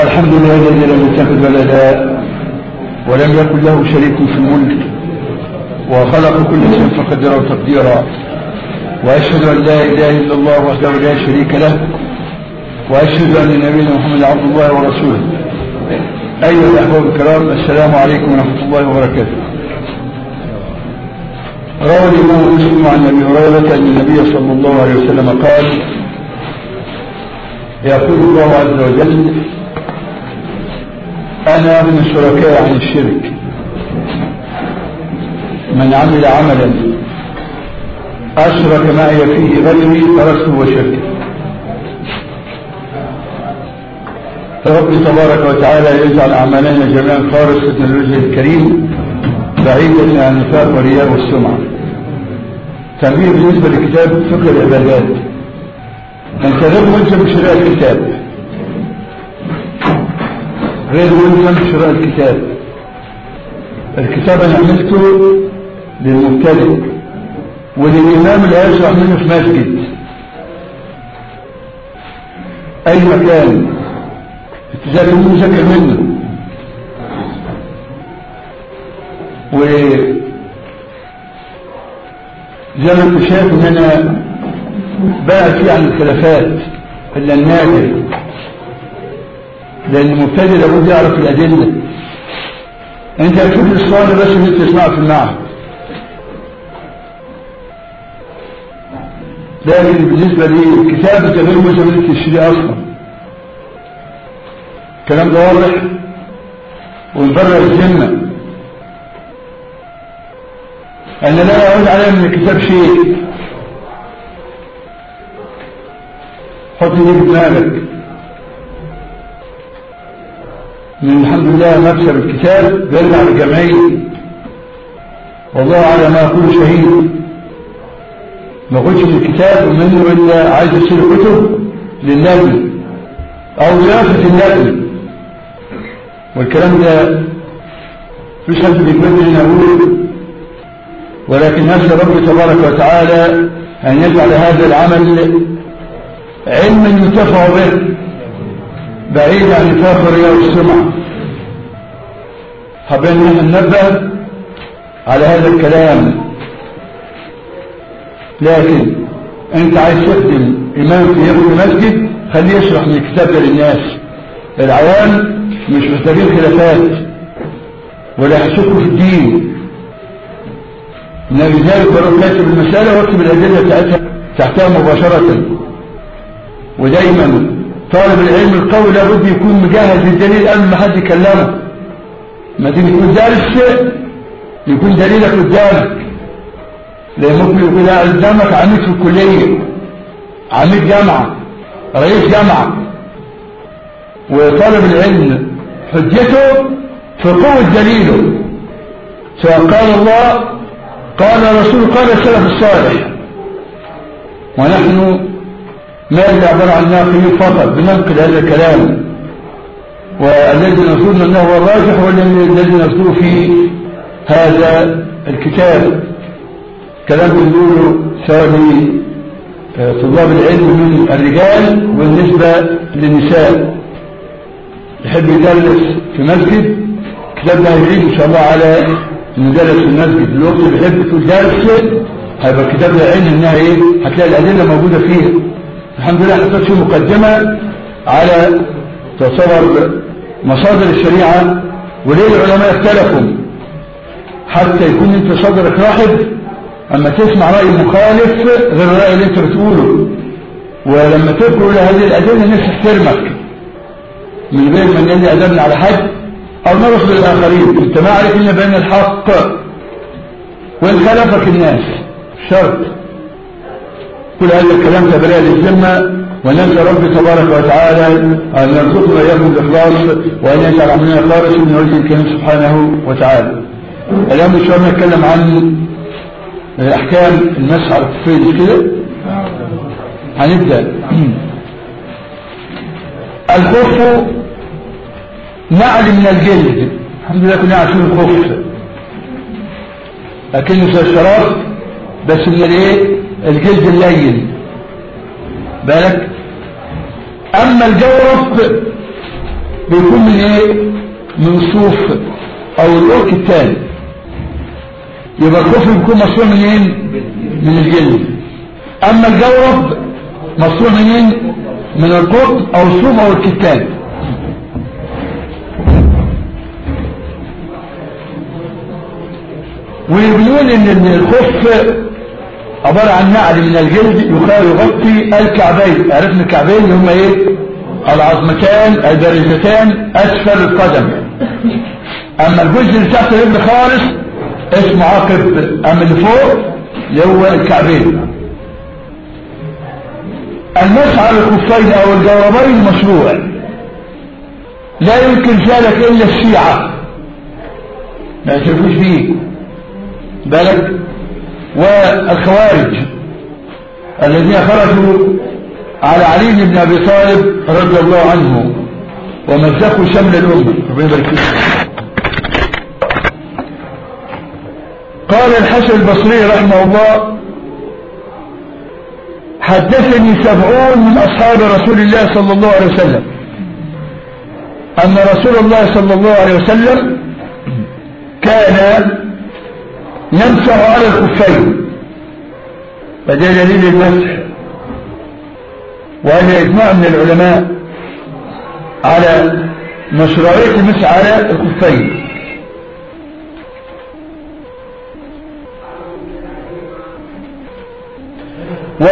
الحمد لله الذي لم يتخذ ولدا ولم يكن له شريك في الملك وخلق كل شيء فقدره تقديرا واشهد ان لا اله الا الله وحده لا شريك له واشهد ان نبينا محمد عبد الله ورسوله ايها الاحباب الكرام السلام عليكم ورحمه الله وبركاته روى الامام مسلم عن ابي هريره ان النبي صلى الله عليه وسلم قال يقول الله عز وجل أنا من الشركاء عن الشرك من عمل عملا أشرك معي فيه غيري تركته وشركه فرب تبارك وتعالى يجعل أعمالنا جميعا خالصة لوجهه الكريم بعيدا عن النفاق والرياء والسمعة تنبيه بالنسبة لكتاب فقه العبادات انت غير ملزم بشراء الكتاب غير ملزم بشراء الكتاب الكتاب انا عملته للمبتدئ وللامام اللي هيشرح منه في مسجد اي مكان تذاكر منه ذاكر منه و زي ما انت شايف ان انا بقى في عن الخلافات الا النادر لان المبتدئ لابد يعرف الادله انت هتشوف الصلاه بس اللي تسمعه في المعهد لكن بالنسبه للكتاب انت غير ملزم تشتري اصلا الكلام ده واضح ونبرر الذمه انا لا اعود عليه من الكتاب شيء حط دي في دماغك من الحمد لله مكسب الكتاب بيرجع للجمعية والله على ما أقول شهيد ما قلتش من الكتاب ومنه إلا عايز أشتري كتب للنبي أو ضيافة النبي والكلام ده مش حد بيكمل لنا أقول ولكن نسأل رب تبارك وتعالى أن يجعل هذا العمل علما ينتفع به بعيد عن الفاخر والسمعة حبينا ننبه على هذا الكلام لكن انت عايز تخدم امام في يخدم مسجد خليه يشرح من الكتاب ده للناس العوام مش محتاجين خلافات ولا يشكوا في الدين النبي ذلك بروح كاتب المسألة واكتب الأدلة بتاعتها تحتها مباشرة ودايما طالب العلم القوي لابد يكون مجهز للدليل قبل ما حد يكلمه ما تيجي تكون دارس يكون دليلك قدامك لان ممكن يكون قدامك عميد في الكليه عميد جامعه رئيس جامعه وطالب العلم حجته في قوه دليله سواء قال الله قال رسول قال السلف الصالح ونحن ما اللي عبارة عن ناقلين فقط بننقل هذا الكلام والذي نظن أنه هو الراجح والذي نذكره في هذا الكتاب كلام بنقوله سواء طلاب العلم من الرجال بالنسبة للنساء يحب يدرس في مسجد الكتاب ده هيعيد إن شاء الله على المدرس في المسجد الوقت اللي بيحب تقول درس هيبقى الكتاب ده عين انها ايه هتلاقي الادله موجوده فيه الحمد لله حطيت فيه مقدمة على تعتبر مصادر الشريعة وليه العلماء اختلفوا حتى يكون انت صدرك واحد اما تسمع رأي مخالف غير الرأي اللي انت بتقوله ولما تذكر هذه الأدلة الناس تحترمك من غير ما نلي أدبنا على حد أو نرفض الآخرين انت ما عارف إن بين الحق وإن خلفك الناس شرط كل هذا الكلام تبرئ للذمة ونسأل رب تبارك وتعالى أن يرزقنا إياكم الإخلاص وأن يجعل عملنا خالص من وجه الكريم سبحانه وتعالى. اليوم إن شاء الله نتكلم عن أحكام المسح على الكفين كده هنبدأ الخف نعل من الجلد الحمد لله كنا عارفين الخف لكنه زي الشراب بس من الايه الجلد اللين بالك اما الجورب بيكون من ايه من صوف او الأرك الثاني يبقى الخف بيكون مصنوع منين من الجلد اما الجورب مصنوع منين من القطن او الصوف او الكتان وبيقول ان الخف عبارة عن نعل من الجلد يغطي الكعبين عرفنا الكعبين اللي هم ايه العظمتان البارزتان اسفل القدم اما الجزء اللي تحت الرجل خالص اسمه عقب اما اللي فوق اللي هو الكعبين المسح على الخفين او الجوربين مشروع لا يمكن ذلك الا الشيعة ما يشركوش فيه بالك والخوارج الذين خرجوا على علي بن ابي طالب رضي الله عنه ومزقوا شمل الامه ربنا يبارك قال الحسن البصري رحمه الله حدثني سبعون من أصحاب رسول الله صلى الله عليه وسلم أن رسول الله صلى الله عليه وسلم كان يمسح على الخفين فده دليل المسح وهذا إجماع من العلماء على مشروعية المسح على الخفين و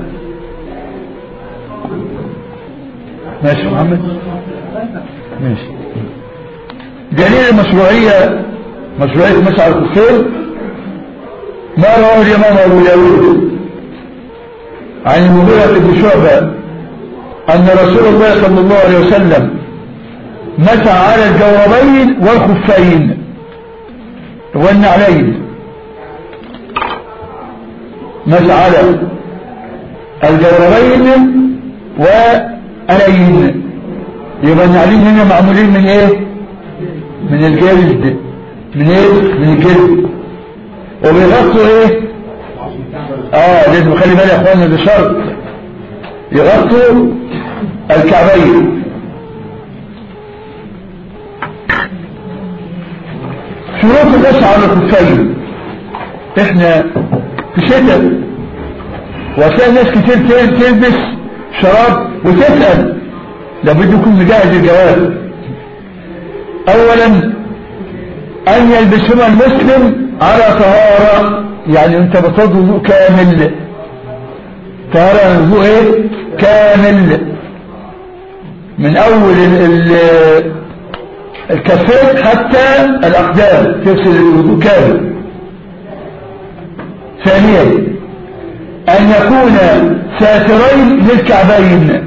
ماشي محمد ماشي دليل المشروعية مشروعية مسعى الكفير ما رواه الإمام أبو داود عن المغيرة بن شعبة أن رسول الله صلى الله عليه وسلم مسعى على الجوربين والخفين والنعلين مسعى على الجوربين وألين يبقى النعلين هنا معمولين من ايه من الجلد من ايه من الجلد وبيغطوا ايه اه لازم خلي بالي يا اخوانا ده شرط يغطوا الكعبين شروط الاسعى على الكفين احنا في شتاء وهتلاقي ناس كتير تلبس شراب وتسأل لابد يكون مجهز الجواب اولا ان يلبسهما المسلم على طهارة يعني انت بتوضي وضوء كامل طهارة وضوء ايه كامل من اول ال ال الكفين حتى الاقدام تغسل الوضوء كامل ثانيا ان يكون ساترين للكعبين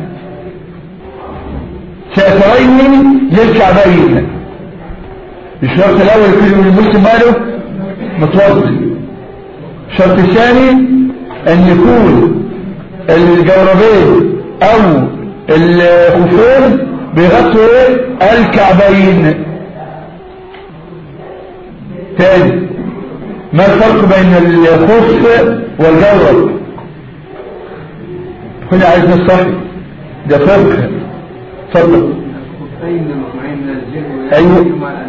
ساترين للكعبين الشرط الاول يكون المسلم ماله متوضي الشرط الثاني ان يكون الجوربين او الخفين بيغطوا ايه الكعبين تاني ما الفرق بين الخف والجورب هنا عايز نصحي ده فرق تفضل ايوه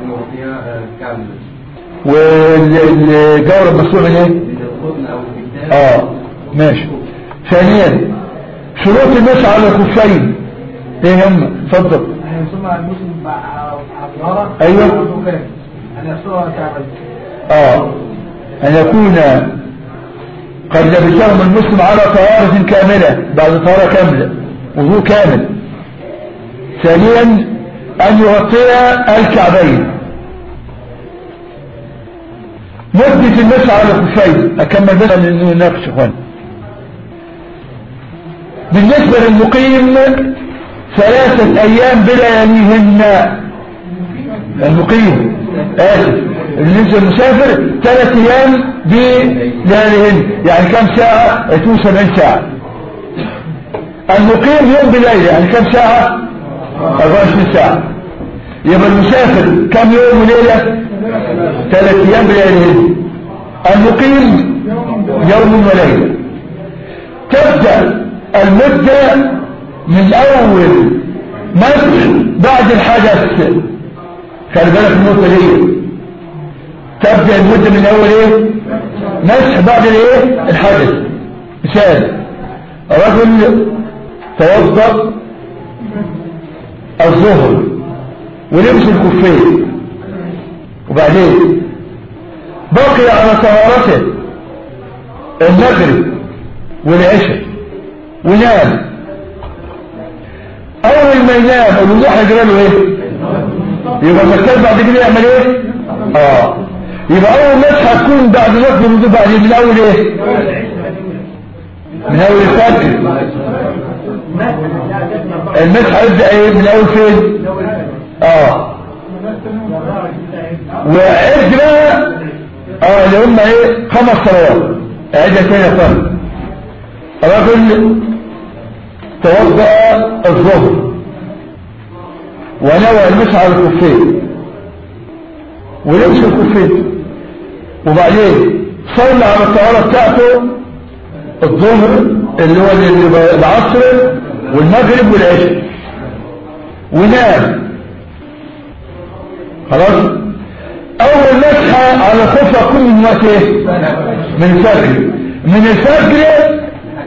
والجورب مسؤول من ايه اه ماشي ثانيا شروط المسح على الخفين ايه هم اتفضل ايوه اه ان يكون قد لبسهم المسلم على طهارة كاملة بعد طهارة كاملة وضوء كامل ثانيا ان يغطي الكعبين مدة المسح على الخفين اكمل بس نناقش اخوان بالنسبة للمقيم ثلاثة ايام بلياليهن المقيم اسف بالنسبة للمسافر ثلاث ايام بلياليهن يعني كم ساعة 72 ساعة المقيم يوم بليلة يعني كم ساعة 24 ساعة يبقى المسافر كم يوم وليلة ثلاث ايام بلياليهن المقيم يوم وليلة تبدأ المدة من اول مسح بعد الحدث خلي بالك النقطة دي تبدأ المدة من أول إيه مسح بعد الإيه الحدث مثال رجل توضأ الظهر ولبس الكفين وبعدين بقي على طهارته المغرب والعشاء ونام اول ما ينام الوضوح هيجرى له ايه يبقى المكان بعد كده يعمل ايه اه يبقى اول مسحه هتكون بعد نقض الوضوء بعد من اول ايه من اول الفجر المسحه يبدا ايه من اول فين اه وعد بقى اه اللي هم ايه خمس صلوات عدة تاني يا فندم رجل توضأ الظهر ونوى المسح على الكفين ولبس الكفين وبعدين صلى على الطهارة بتاعته الظهر اللي هو العصر والمغرب والعشاء ونام خلاص اول مسحة على خفة كل من وقت ايه من الفجر من الفجر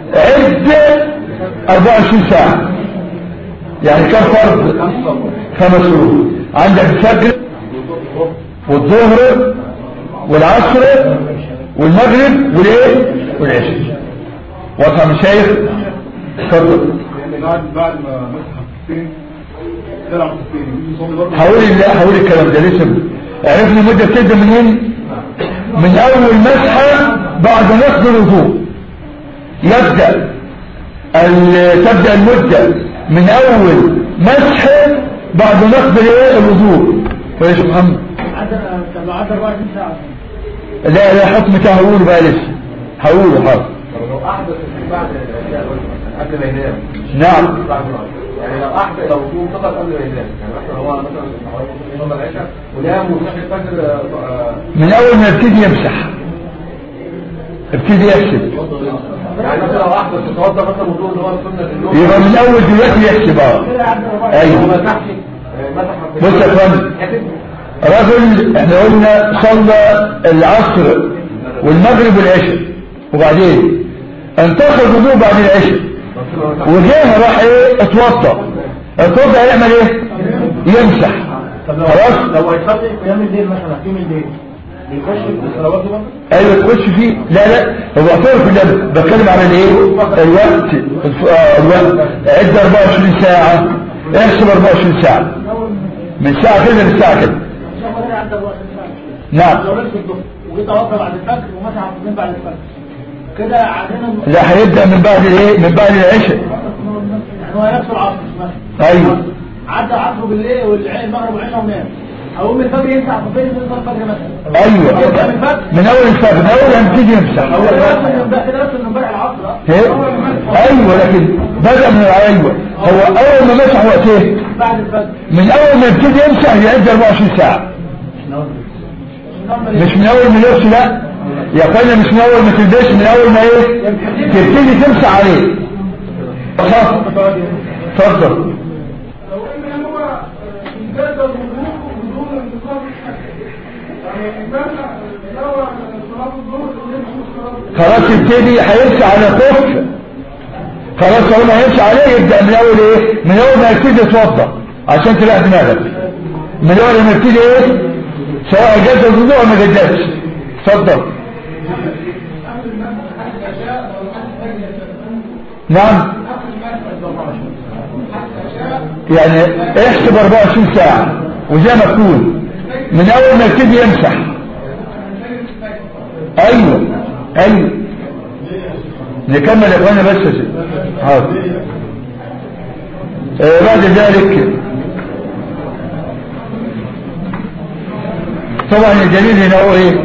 عد 24 ساعة يعني كم فرض خمس شهور عندك الفجر والظهر والعصر والمغرب والايه والعشاء واضحه من شايف اتفضل بعد بعد ما مسح الكفين تلعب الكفين يصلي برضه هقول لا هقول الكلام ده لسه عرفنا المده بتبدا منين من اول مسحه بعد نقض الوضوء يبدا ال- تبدا المده من اول مسحه بعد نقض الايه الوضوء كويس يا محمد عدد طب عدد 24 ساعة لا لا حكم بتاعه هقوله بقى لسه هقوله حاضر طب لو احدث بعد قبل ما ينام نعم بعد ما يعني لو احدث لو وضوء فقط قبل ما ينام يعني مثلا هو مثلا حوالي يوم العشاء ونام وصحي الفجر آه، من اول ما يبتدي يمسح ابتدي يحسب يعني مثلا لو احدث تتوضا مثلا وضوء اللي هو السنه النوم يبقى من اول دلوقتي يحسب اه هو ايوه ما مسحش آه، مسح بص يا فندم. حسب رجل احنا قلنا صلى العصر والمغرب والعشاء وبعدين انتقل الوضوء بعد العشاء وجاه راح ايه اتوضا اتوضا يعمل ايه يمسح خلاص لو هيصلي قيام الليل مثلا قيام الليل بيخش في الصلوات دي برضه ايوه تخش فيه لا لا هو اعترف بالله بتكلم على الايه الوقت الف- آه، الوقت عد 24 ساعه احسب 24 ساعه من ساعه كده لساعه كده شوف انا عدد 24 ساعة نعم لو لبس الظهر وجيت اوضى بعد الفجر ومسح على الظهر بعد الفجر كده عندنا لا هيبدا من بعد الايه من بعد العشاء يعني هو نفس العصر مثلا ايوه عدى عصره بالليل والعين المغرب والعشاء ونام اقوم الفجر يمسح في الفجر يصلي الفجر مثلا ايوه يبدا من الفجر من اول الفجر من اول ما يبتدي يمسح كده نفس من كده نفس من امبارح العصر اه. إيه؟ ايوه لكن بدا من ايوه هو اول ما مسح وقت ايه بعد الفجر من اول ما يبتدي يمسح يعد 24 ساعه مش من اول ما يلبس لا يا اخوانا مش من اول ما تلبس من اول ما ايه تبتدي تمسح عليه خلاص اتفضل لو ان هو امتد الوضوء بدون انتقال الحدث يعني مسح نوى صلاه الظهر ولبس الصلاه خلاص يبتدي هيمشي على كف خلاص اول ما هيمشي عليه يبدا من اول ايه من اول ما يبتدي يتوضا عشان تريح دماغك من اول ما يبتدي ايه سواء جدد الوضوء او ما جددش اتفضل نعم يعني احسب 24 ساعة وزي ما تكون من اول ما يبتدي يمسح ايوه ايوه نكمل يا اخوانا بس يا سيدي. حاضر آه بعد ذلك طبعا الدليل هنا هو ايه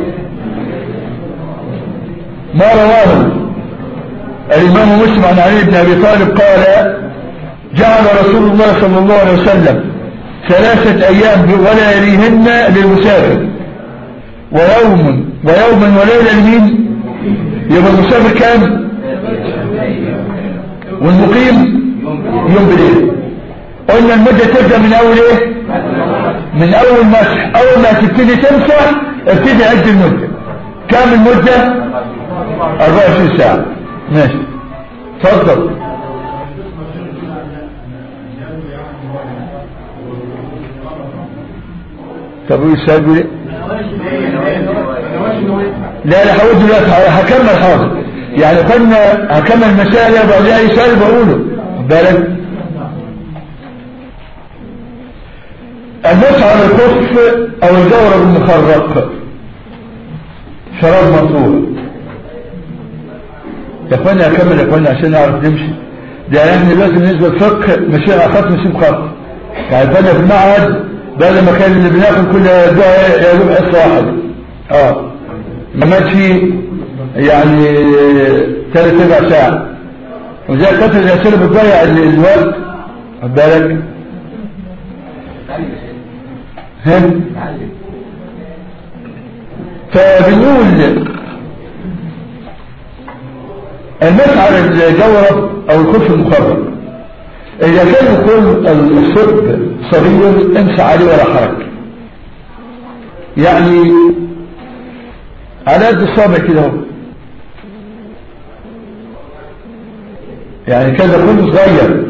ما رواه الامام مسلم عن علي بن ابي طالب قال جعل رسول الله صلى الله عليه وسلم ثلاثة ايام ولياليهن للمسافر ويوم ويوما وليلة لمين يبقى المسافر كام والمقيم يوم بليل قلنا المدة تبدأ من أول إيه من أول مسح أول ما تبتدي تمسح ابتدي عد المدة كام المدة 24 ساعة ماشي تفضل طب ويسأل لي لا لا حاول دلوقتي هكمل حاضر يعني قلنا هكمل المسائل وبعدين اي سؤال بقوله خد بالك المسح على الكف او الجورب المخرق شراب مطلوب يا اخوانا اكمل يا اخوانا عشان نعرف نمشي ده احنا دلوقتي بالنسبه للفقه ماشيين على خط نسيب خط يعني بدأ في المعهد بدل ما كان اللي بناكل كل يا دوب حصه واحده اه ما ماشي يعني ثلاث ارباع ساعه وزي كثر الاسئله بتضيع ال- الوقت خد بالك ها فبنقول المسح على الجورب او الخف المخرج اذا كان يكون الصب صغير امسح عليه ولا حرج يعني على قد الصابع كده اهو يعني كذا كله صغير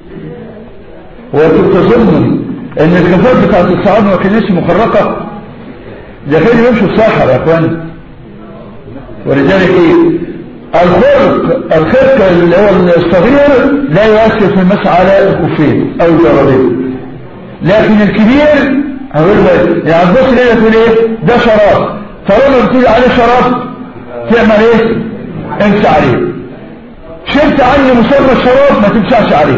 وتظن ان الخفاف بتاعت الصعاب ما كانتش مخرقه ده كانوا يمشوا الصحراء يا اخوان ولذلك ايه الخرق الخرق اللي هو الصغير لا يؤثر في المسح على الخفين او الجرابين لكن الكبير هقول لك يعني تبص ليه تقول ايه ده شراب طالما بتقول عليه شراب تعمل ايه امسى عليه شلت عني مسمى الشراب ما تمسحش عليه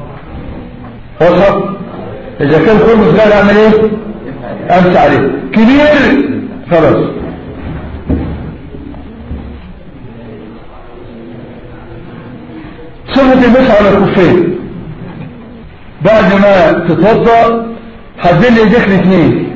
وصف اذا كان خرم صغير اعمل ايه امسى عليه كبير خلاص صفة المسح على الكفين بعد ما تتوضا حدد لي ايديك الاثنين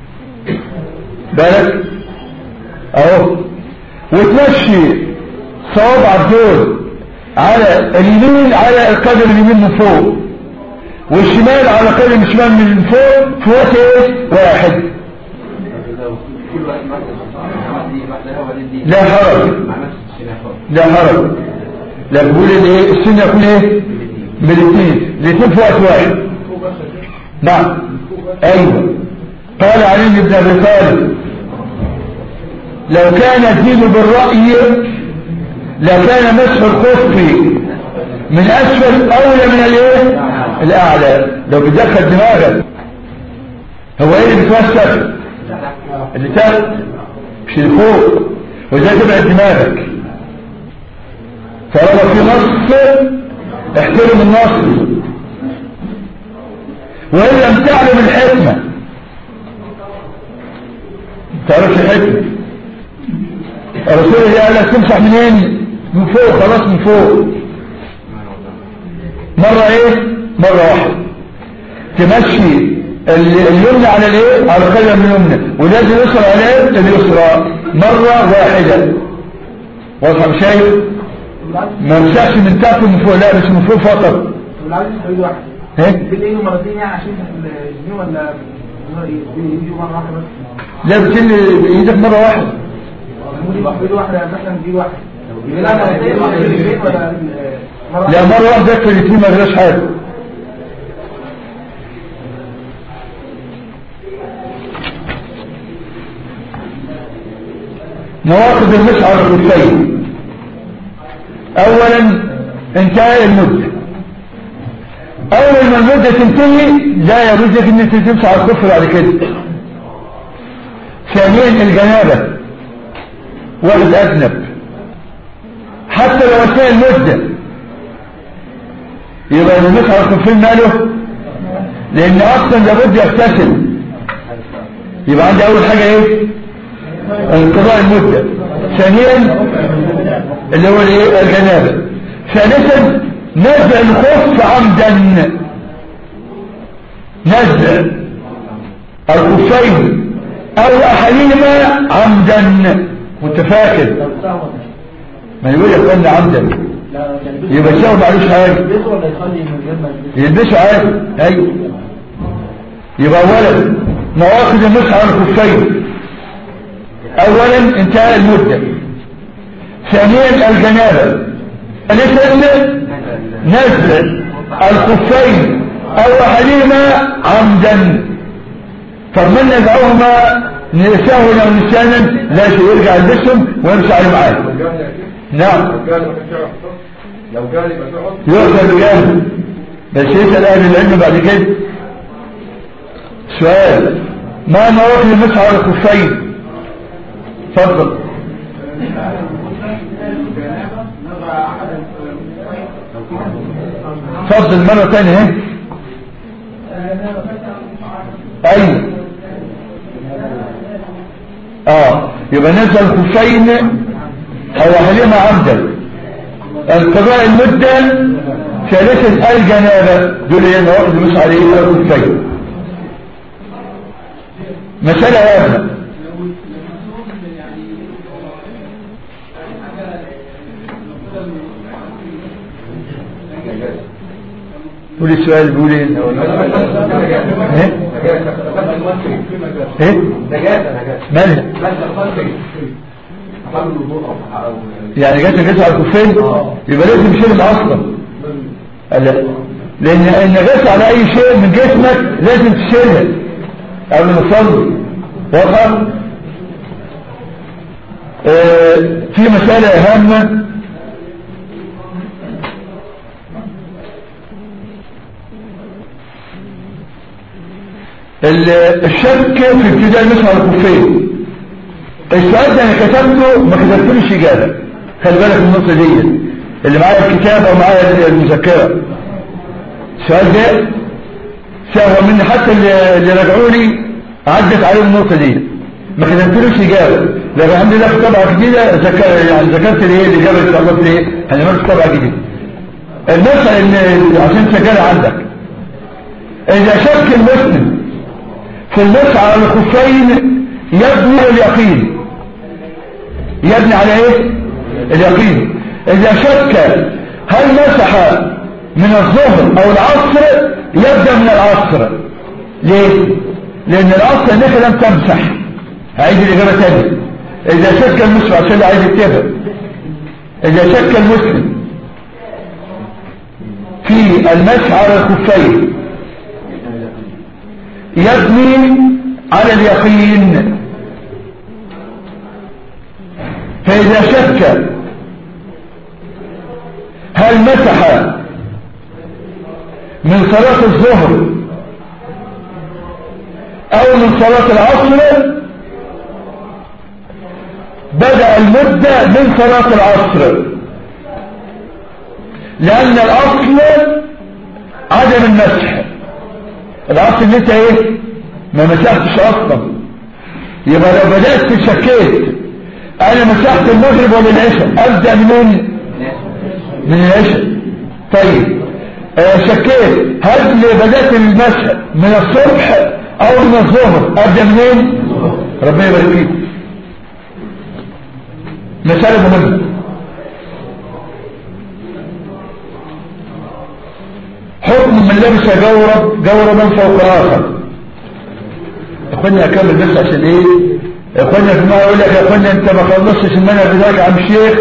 بالك اهو وتمشي صوابعك دول على اليمين على القدم اليمين من فوق والشمال على قدم الشمال من فوق في وقت ايه واحد كل واحد عمل دي لوحدها وبعدين دي لا حرج مع نفس الشناخ لا حرج لا بقول ان ايه السن يكون ايه من الاثنين الاثنين في وقت واحد نعم ايوه قال علي بن ابي طالب لو كان الدين بالرأي لكان مسح الخف من اسفل اولى من الايه الاعلى لو بتدخل دماغك هو ايه اللي بيتوسخ اللي تحت مش اللي فوق وازاي تبعد دماغك طالما في نص احترم النص وان لم تعلم الحكمه تعرفش الحكمه الرسول اللي قال لك تمسح منين من فوق خلاص من فوق مرة ايه مرة واحدة تمشي ال- اليمنى على الايه على القدم اليمنى ولازم اليسرى على ايه اليسرى مرة واحدة واضح مش شايف ما مسحش من تحت ومن فوق لا مش من فوق فقط والعايز يستوي واحد ايه بتلاقيه مرتين يعني عشان الجنيه ولا يجوا مره واحده بس لا بتشيل بايدك مرة واحدة ممكن يجوا واحده مثلا دي واحده لا مرتين واحده في البيت ولا مره لا مرة واحدة يكفي الاثنين ما غيرش حاجة نواقض المسح على الخفين اولا انتهاء المدة اول ما المدة تنتهي لا يجوز لك ان انت تمسح على الخف بعد كده ثانيا الجنابة واحد اذنب حتى لو اثناء المدة يبقى المسح على الخفين ماله لان اصلا لابد يغتسل يبقى عندي اول حاجة ايه انقضاء المدة ثانيا اللي هو الايه الجنابة ثالثا نزع الخف عمدا نزع الخفين او احدهما عمدا وانت فاكر ما يقول يا اخوانا عمدا لا يلبسه يبقى الشهوة معلوش حاجة يلبسه ولا يصلي من غير ما يلبسه يلبسوا عادي ايوه يبقى اولا نواقض المسح على الخفين اولا انتهاء المدة ثانيا الجنابة ثالثا نزل الخفين او احدهما عمدا طب من نزعهما سهوا او نسيانا لا شيء يرجع يلبسهم ويمشي عليهم عادي لو جالي يا شيخ نعم لو جالي ما كانش يعرف يحط. لو جالي ما تقعد يؤخذ بجانب بس يسأل أهل العلم بعد كده سؤال ما نواقض المسح على الخفين تفضل تفضل مرة ثانية اهي ايوه اه يبقى نزل الخفين او اهلهما عمدا انقضاء المدة ثالثا الجنابة دول هي نواقض المسح عليه الخفين مسألة هامة قول السؤال بيقول ايه ايه نجاسة نجاسة مالها حمل الوضوء أو أو يعني جات نجاسة على الكفين يبقى لازم يشيلهم اصلا قال لا لان النجاسة على اي شيء من جسمك لازم تشيلها قبل ما تصلي واضحة آه في مسألة هامة ال- الشك في ابتداء المسح على الكفين السؤال ده انا كتبته ما كتبتلوش اجابه خلي بالك من النقطه دي اللي معايا الكتاب او معايا المذكره السؤال ده سهو مني حتى اللي اللي راجعوا لي عدت عليهم النقطه دي ما كتبتلوش اجابه لكن الحمد لله في طبعه جديده ذكر يعني ذكرت لي ايه الاجابه ان شاء الله في ايه هنعمل في طبعه جديده المسألة ان عشان تسجلها عندك اذا شك المسلم في المسح على الخفين يبني اليقين يبني على ايه اليقين اذا شك هل مسح من الظهر او العصر يبدأ من العصر ليه لان العصر انك لم تمسح هعيد الاجابة تاني اذا شك المسلم عشان اللي عايز يكتبها اذا شك المسلم في المسح على الخفين يبني على اليقين فإذا شك هل مسح من صلاة الظهر أو من صلاة العصر بدأ المدة من صلاة العصر لأن الأصل عدم المسح الأصل اللي انت ايه ما مسحتش أصلا يبقى لو بدأت شكيت أنا مسحت المغرب ولا العشاء أبدأ منين من العشاء طيب آه شكيت هل بدأت المسح من الصبح أو من الظهر أبدأ منين ربنا يبارك فيك مسألة مهمة حكم من لبس جورب جوربا فوق آخر اخوانا اكمل بس عشان ايه اخوانا في ما يقول لك يا اخوانا انت ما خلصتش المنهج بتاعك يا عم الشيخ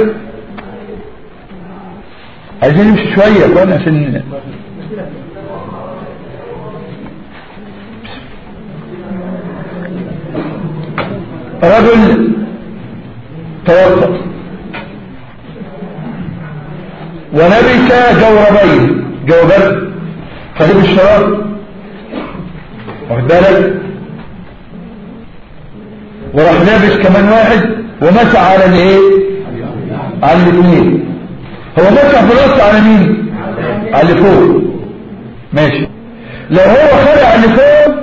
عايزين نمشي شويه يا اخوانا عشان رجل توفى ولبس جوربين جوابات خليب الشراب واخد بالك وراح لابس كمان واحد ومسح على الايه على الاثنين هو مسح براسه على مين على اللي فوق ماشي لو هو خلع اللي فوق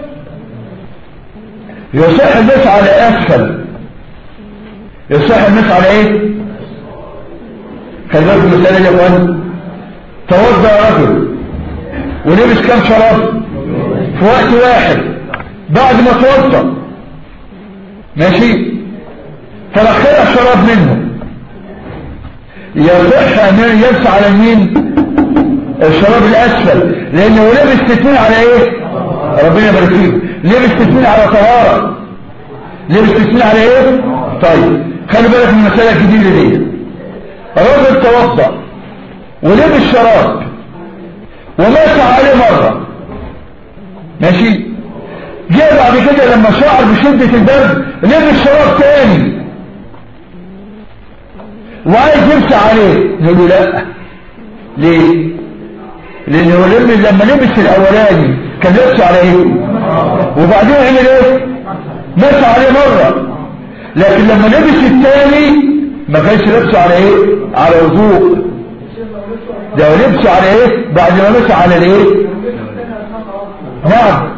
يصح المسح على اسفل يصح المسح على ايه خلي بالكم المسألة دي يا اخوان توضأ رجل ولبس كام شراب في وقت واحد بعد ما توضأ ماشي فلخلع شراب منه يصح ان يلبس على مين الشراب الاسفل لانه لبس تتمين على ايه ربنا يبارك فيه لبس تتمين على طهارة لبس تتمين على ايه طيب خلي بالك من المسألة الجديدة دي رجل توضأ ولبس شراب ومات عليه مرة ماشي جاء بعد كده لما شعر بشدة البرد لبس شراب تاني وعايز يمسح عليه نقول له لا ليه لانه لما لما لبس الاولاني كان لبسه على ايه وبعدين عمل ايه مسح عليه مرة لكن لما لبس الثاني ما كانش لبسه على ايه على وضوء ده لبسه على ايه بعد ما مسح على الايه نعم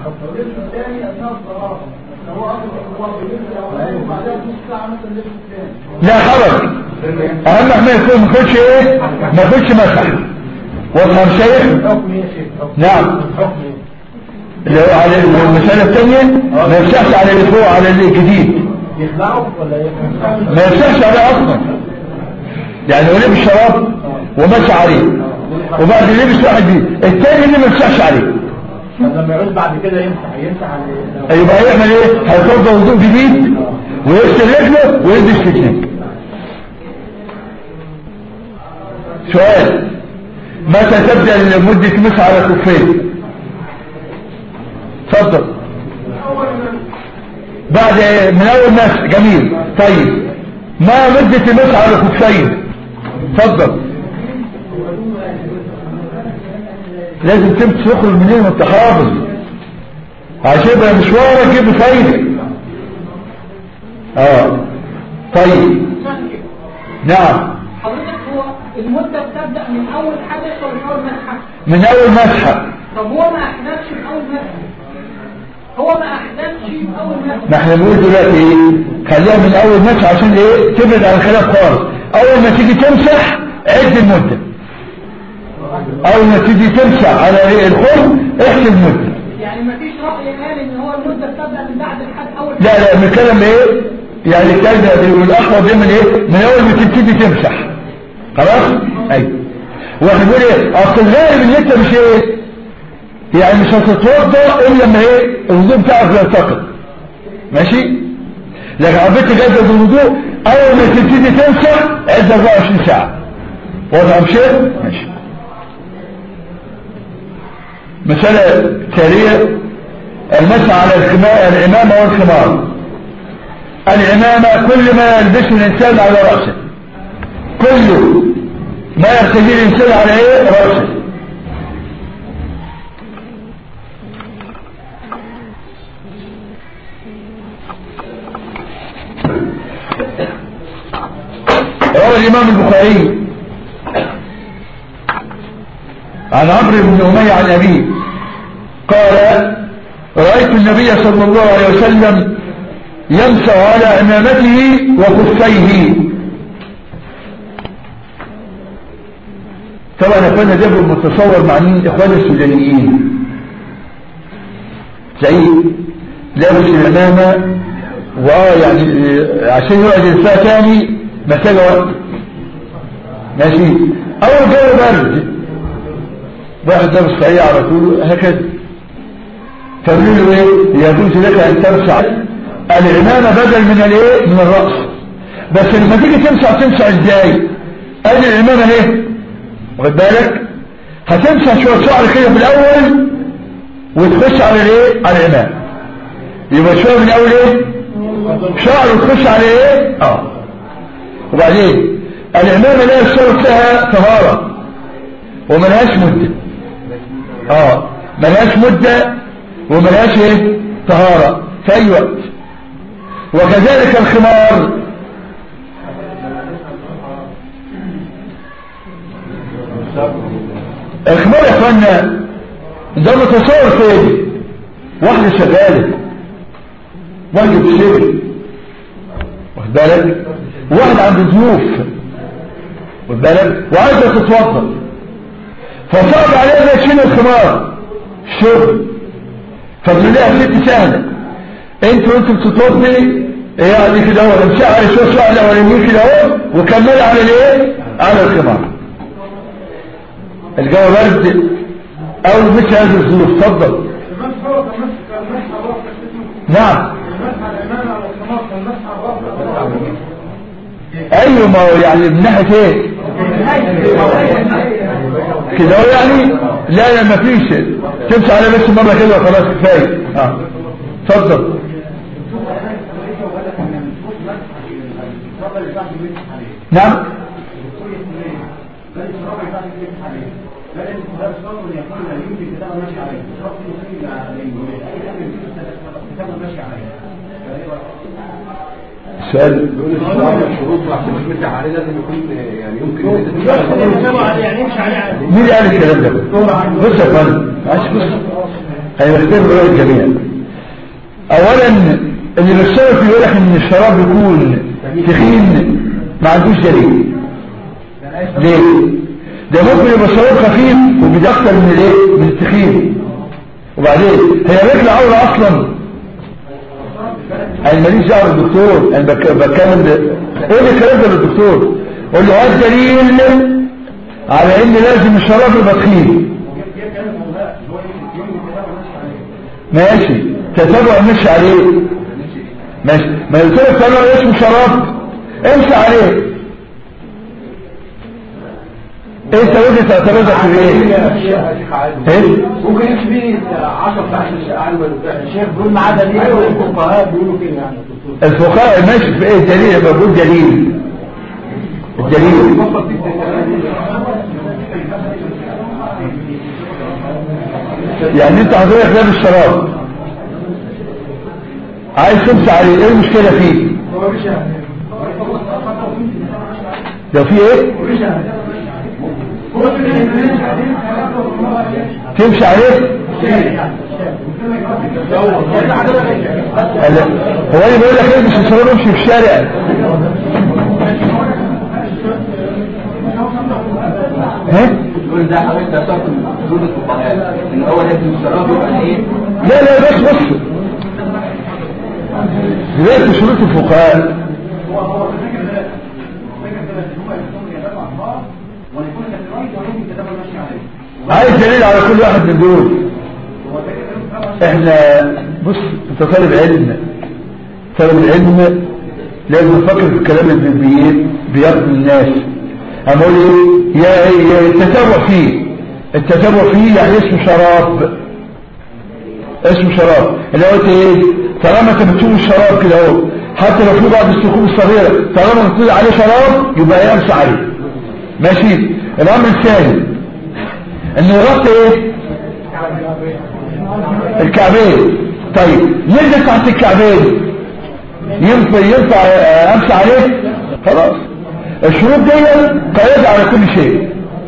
لا حرج اهم ما يكون ما يكونش ايه ما يكونش مسح واضح شيخ نعم اللي هو على المسألة الثانية ما يفتحش على اللي فوق على الجديد يخلعوا ولا ايه؟ ما يفتحش عليه اصلا يعني هو لبس شراب ومشى عليه وبعد لبس واحد دي الثاني اللي ما يفتحش عليه طب لما يعود بعد كده يمسح يمسح على يبقى هيعمل ايه هيتوضا وضوء جديد ويغسل رجله ويلبس فتنه سؤال متى تبدا مده مسح على الخفين اتفضل بعد من اول مسح جميل طيب ما مده المسح على الخفين اتفضل لازم تمشي تخرج منين وانت حافظ عشان يبقى مشوارك يجيب فايده اه طيب نعم حضرتك هو المدة بتبدأ من أول حدث ولا من أول مسحة؟ من اول مسحه طب هو ما أحدثش من أول مسحة هو ما أحدثش من أول ما مسحة احنا بنقول دلوقتي ايه خليها من اول مسح عشان ايه تبعد عن الخلاف خالص اول ما تيجي تمسح عد المده اول ما تيجي تمسح على ايه الخلق احسب المده يعني ما فيش رأي قال إن هو المدة بتبدأ من بعد الحد أول لا لا بنتكلم ايه يعني الكلام ده بيقول الاحمر بيعمل ايه من اول ما تبتدي تمسح خلاص ايوه واحد بيقول ايه اصل الغالب ان انت مش ايه يعني مش هتتوضا الا لما ايه الوضوء بتاعك يرتقي ماشي لكن حبيت تجدد الوضوء اول ما تبتدي تمسح عد 24 ساعه واضح مش ماشي مسألة تالية المسح على الخمار العمامة والخمار العمامة كل ما يلبسه الإنسان على رأسه كل ما يرتديه الإنسان على إيه رأسه روى الإمام البخاري عن عمرو بن أمية عن أبيه قال رأيت النبي صلى الله عليه وسلم يمسح على عمامته وخفيه طبعا اخوانا ده متصور مع مين اخوان السودانيين زي لابس العمامة واه يعني عشان يقعد يلفها تاني محتاجة وقت ماشي اول جو برد واحد لابس صحيح على طول هكذا فبيقول له ايه يجوز لك ان تمسح العمامة بدل من الايه من الرأس بس لما تيجي تمسح تمسح ازاي ادي العمامة اهي واخد بالك هتمسح شوية شعر كده في الاول وتخش على الايه على العمامة يبقى شوية من الاول ايه شعر وتخش على ايه اه وبعدين العمامة لا يشترط لها طهارة وملهاش مدة اه ملهاش مدة وملهاش ايه طهارة في اي وقت وكذلك الخمار الخمار يا اخوانا ده متصور فين واحدة شغالة واحدة بتشتغل واخد بالك واحد عنده ضيوف واخد بالك وعايزة تتوضا فصعب عليها تشيل الخمار شغل فبنقول لها ست سهلة انت وانت بتتوضي يعني كده هو امسح على شوية شوية الاولانيين كده اهو وكمل على الايه على الخمار الجو برد او مثل هذه الظروف اتفضل المسح هو كمسح كمسح الراس نعم المسح على الإمام على الخمار كمسح الراس ايوه ما هو يعني من ناحيه ايه كده هو يعني لا لا ما فيش تمشي على بس مره كده وخلاص كفايه اه اتفضل نعم سؤال بيقول الشروط الشروط عشان تمسح عليه لازم يكون يعني يمكن ان انت يعني يمشي عليه عادي مين قال الكلام ده بص يا فندم معلش بص انا بختار رأي الجميع اولا اللي بيشترط يقول لك ان الشراب يكون تخين ما عندوش دليل ليه ده ممكن يبقى شراب خفيف وبيجي اكتر من الايه من التخين وبعدين هي رجل عوره اصلا انا ماليش دعوه بالدكتور انا بك- بتكلم ده قول لي الكلام ده للدكتور قول له هات دليل على ان لازم الشراب يبقى تخين ماشي تتابع مش عليه ماشي ما قلت لك طالما اسمه شراب امشي عليه انت وجهه اعتراضك في ايه؟ ايه؟ ممكن يمشي بيه 10 ساعات في الشقه على ما يرتاح الشيخ بيقول معاه دليل والفقهاء بيقولوا كده يعني الدكتور الفقهاء ماشي في ايه الدليل يبقى بقول دليل الدليل يعني انت حضرتك لابس الشراب عايز تمشي عليه ايه المشكلة فيه لو في ايه تمشي عليه لا. هو اللي بيقول لك البس الشراب امشي في الشارع ها يقول ده حضرتك ده شرط من شروط الفقهاء ان هو لازم الشراب يبقى ايه لا لا بس بص دلوقتي شروط الفقهاء عايز دليل على كل واحد من دول احنا بص انت طالب علم طالب العلم لازم نفكر في الكلام اللي بي- بياخد الناس اما اقول ايه يا يا التتابع فيه التتابع فيه يعني اسمه شراب اسمه شراب اللي هو ايه طالما انت بتشوف الشراب كده اهو حتى لو في بعض السكوب الصغيره طالما بتقول عليه شراب يبقى يمسح عليه ماشي الامر الثاني ان يغطي ايه الكعبين طيب نزل تحت الكعبين ينفع ينفع آه، امسح عليه خلاص الشروط دي قيادة على كل شيء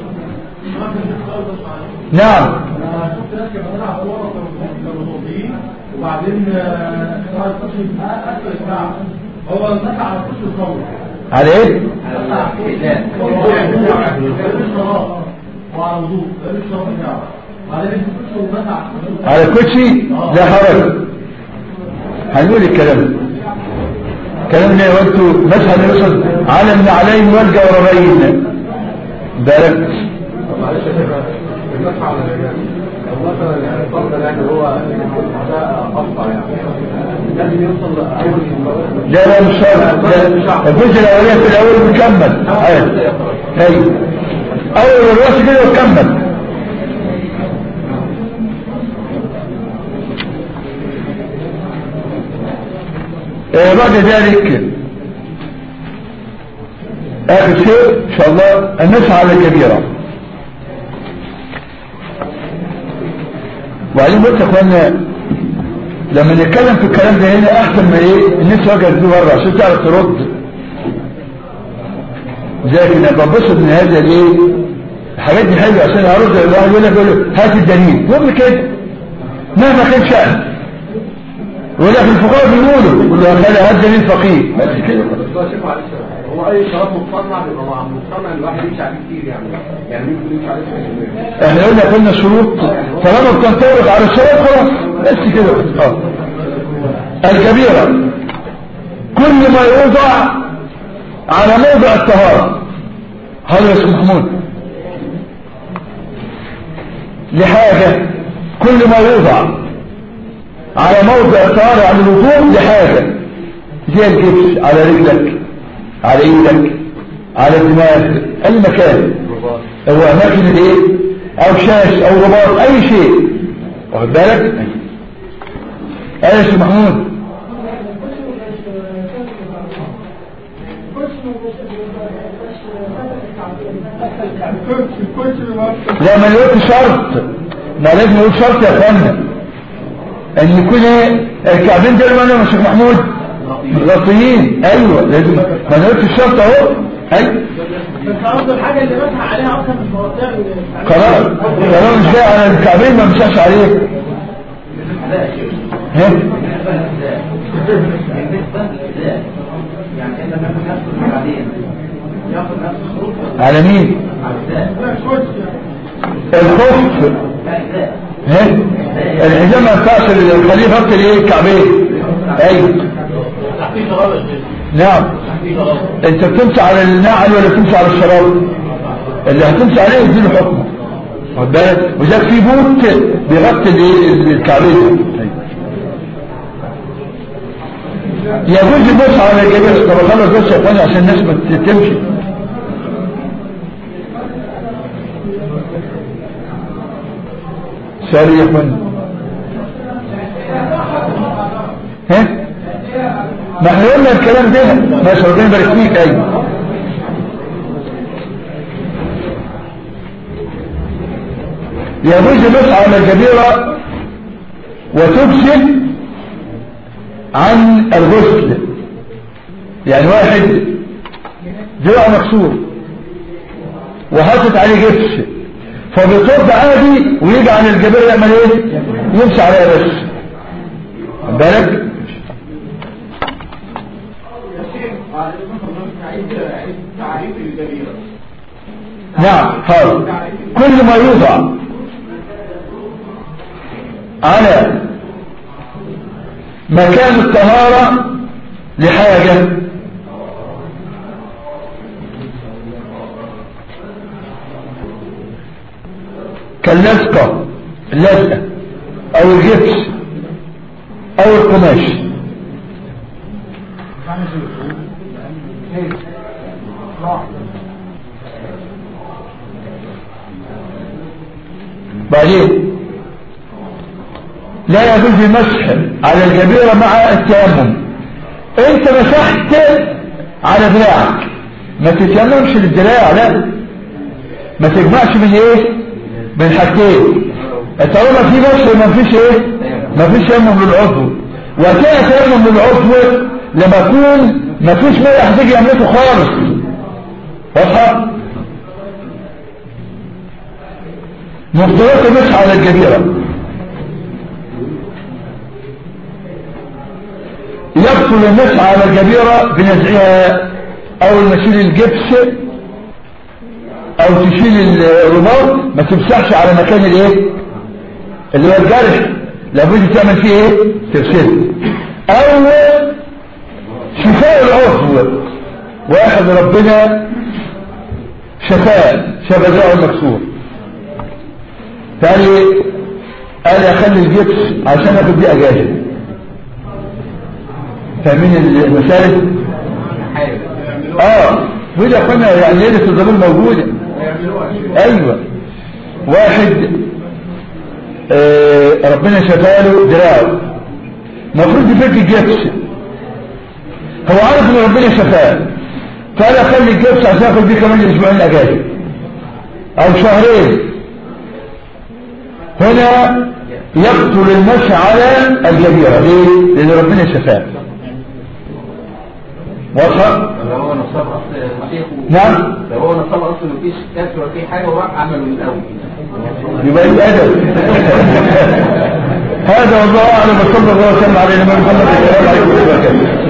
نعم انا شفت ناس كانوا بيلعبوا كوره كانوا متوضيين وبعدين آه، راح يخش اسفل الكعب هو مسك على وش الصوت على ايه وعلى وضوء ده الشراب بتاعه بعدين يخش ومسح على وشه. على كوتشي لا حرج هنقول الكلام ده. الكلام ده وانتوا مشهد الرسل على من عليهم والجوربين بالك معلش يا شيخ المسح على الرجال لو مثلا يعني الفرد ده اللي هو ده اقصى يعني لازم يوصل اول لا لا مش شرط لا، الجزء الاولاني في الاول مكمل ايوه ايوه اول الراس كده وكمل آه، بعد ذلك اخر شيء ان شاء الله النسعى على الكبيره وبعدين بص يا اخوانا لما نتكلم في الكلام ده هنا احسن ما ايه الناس وجهت دي بره عشان تعرف ترد زي انا ببسط من هذا الايه الحاجات دي حلوه عشان ارد الواحد يقول لك يقول له هات الدليل يقول لي كده مهما كان شأن يقول لك الفقهاء بيقولوا يقول له خلي هات دليل فقيه بس كده بس هو شيخ معلش هو اي شراب مصنع بيبقى مع مصنع الواحد يمشي عليه كتير يعني يعني ممكن يمشي عليه شوية. احنا قلنا قلنا شروط طالما بتنطبق على الشراب خلاص بس كده اه الكبيرة كل ما يوضع على موضع الطهارة هذا يا شيخ محمود لحاجة كل ما يوضع على موضع طارئ عن الوضوء لحاجة زي الجبس على رجلك على ايدك على الدماغ اي مكان هو اماكن الايه او شاش او رباط اي شيء واخد بالك ايه يا شيخ محمود الكرسي الكرسي بيبقى لا ما نقول شرط ما لازم نقول شرط يا اخوانا ان يكون ايه الكعبين دول مالهم يا شيخ محمود مغطيين ايوه لازم ما نقولش الشرط اهو ايوه بس قصد الحاجة اللي مسح عليها أصلا مش مغطية خلاص خلاص مش جاي على الكعبين ما مشاش عليه ها يعني انت تاخد نفس بعدين ياخد نفس الشروط على مين لا كرسي الخف ها الحزام ما ينفعش الخليل يغطي الايه الكعبين ايوه تحقيق غلط نعم تحقيق غلط انت بتمشي على النعل ولا بتمشي على الشراب اللي هتمشي عليه يديله حكمه واخد بالك وذاك في بوت بيغطي الايه الكعبين يجوز البص على الجميع طب اخلص بس يا اخواني عشان الناس ما تمشي سوري يا اخواني ها ما احنا قلنا الكلام ده ماشي ربنا يبارك فيك ايوه يجوز البص على الجبيرة وتبسل عن الغسل يعني واحد ذراع مكسور وحاطط عليه جبس فبيطب عادي ويجي عن الجبير يعمل ايه يمشي عليها بس خد بالك تعريف الجبيرة نعم حاضر كل ما يوضع على مكان الطهارة لحاجة كاللزقة اللزقة او الجبس او القماش بعدين لا يجوز المسح على الجبيرة مع التيمم انت مسحت على دراعك ما تتيممش للدراع لا ما تجمعش من ايه من حاجتين طالما في مسح ما فيش ايه ما فيش تيمم للعضو وكان تيمم للعضو لما يكون ما فيش ميه هتيجي يملكه خالص واضحه مفضلات المسح على الجبيره يبطل المسح على الجبيرة بنزعها او نشيل الجبس او تشيل الرباط ما تمسحش على مكان الايه اللي هو الجرح لابد تعمل فيه ايه تغسله او شفاء العضو واحد ربنا شفاء شفى ذراعه المكسور تاني قال اخلي الجبس عشان اخد بيه اجازه فاهمين المسالك اه وده كنا يعني ليلة الزمان موجودة ايوه واحد آه ربنا شفاله دراعه المفروض يفك الجبس هو عارف ان ربنا شفاه فقال اخلي الجبس عشان اخد بيه كمان اسبوعين اجازه او شهرين هنا يقتل المشي على الجبيرة ليه؟ لان ربنا شفاه واضحة؟ لو هو نصاب اصل شيخ نعم لو هو نصاب اصل مفيش كسر ولا في حاجه وراح عمله من الاول يبقى الأدب هذا والله أعلم وصلى الله وسلم على نبينا محمد وعلى آله وصحبه وسلم